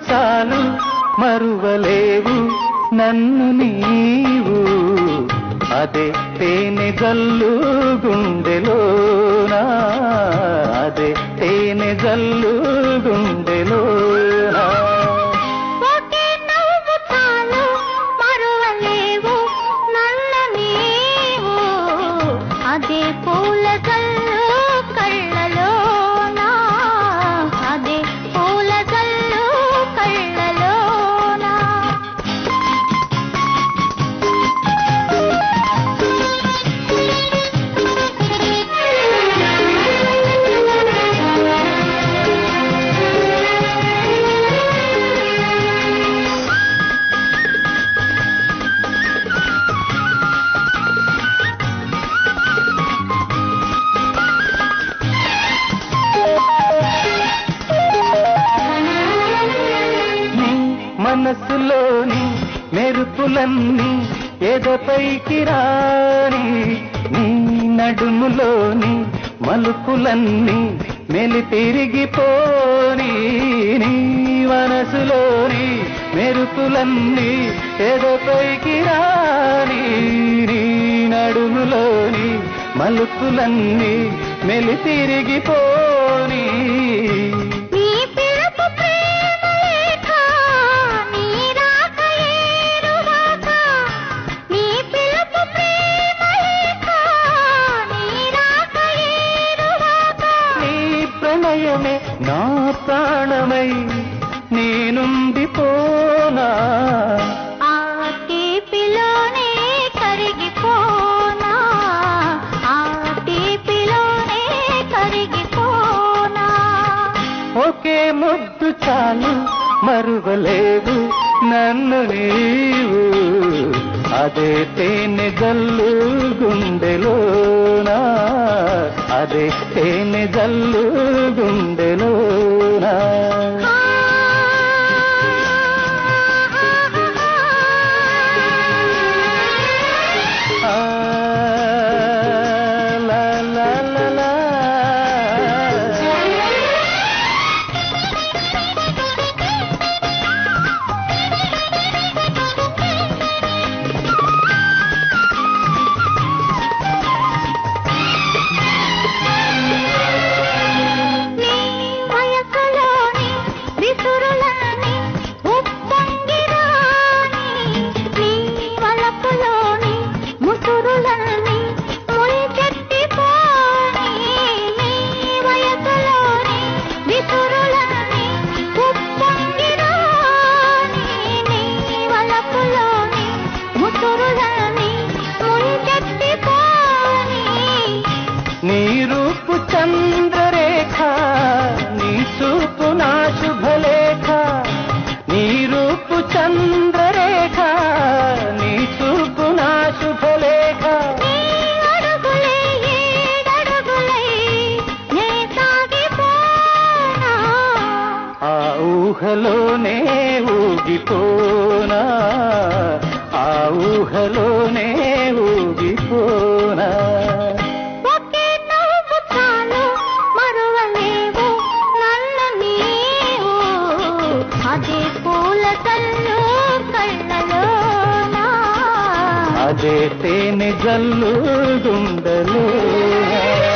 చాలు మరువలేవు నన్ను నీవు అదే తేనె జల్లు గుండెలోనా అదే తేనె జల్లు గుండెలోనా ఒకే నవ్వు చాలు మరువలేవు నల్ల నీవు అదే పూల జల్లు కళ్ళలోనా అదే పూల జల్లు కళ్ళలోనా నీ మనసులోని మెరుపులన్నీ ఎదపైకి రాని నీ నడుములోని మలుపులన్నీ మెలి తిరిగిపోని నీ మనసులోని మెరుపులన్నీ ఎదపైకి రాని నీ నడుములోని మలుపులన్నీ మెలి తిరిగిపోని నీ పిలుపు ప్రేమ లేఖ నీ రాక ఏరువాక నీ పిలుపు ప్రేమ లేఖ నీ రాక ఏరువాక నీ ప్రణయమే నా ప్రాణమై నేనుండిపోనా ఆ తీపిలోనే కరిగిపోనా ఆ తీపిలోనే కరిగిపోనా ఒకే ముద్దు చాలు మరువలేవు నన్ను నీవు అదే తేనె జల్లు గుండెలోనా అదే తేనె జల్లు గుండెలోనా ఆ, లా, లా, లా, లా. నీ వయసులోని విసురులని ఉప్పొంగిరాని నీ వలపులోని ముసురులని మురిచెత్తిపోని నీ వయసులోని విసురులని ఉప్పొంగిరాని నీ వలపులోని ముసురులని మురిచెత్తిపోని నీ రూపు చంద్రరేఖ నీ చూపు నా శుభలేఖ నీ రూపు చంద్రరేఖ నీ చూపు నా శుభలేఖ నీ అడుగులే ఏడడుగులై నే సాగిపోనా ఆ ఊహలోనే ఊగిపోనా ఆ ఊహలోనే ఊగిపోనా ఒకే నవ్వు చాలు మరువలేవు నల్ల నీవు అదే పూల కళ్ళు కళ్ళలోనా అదే తేనె జల్లు గుండెలో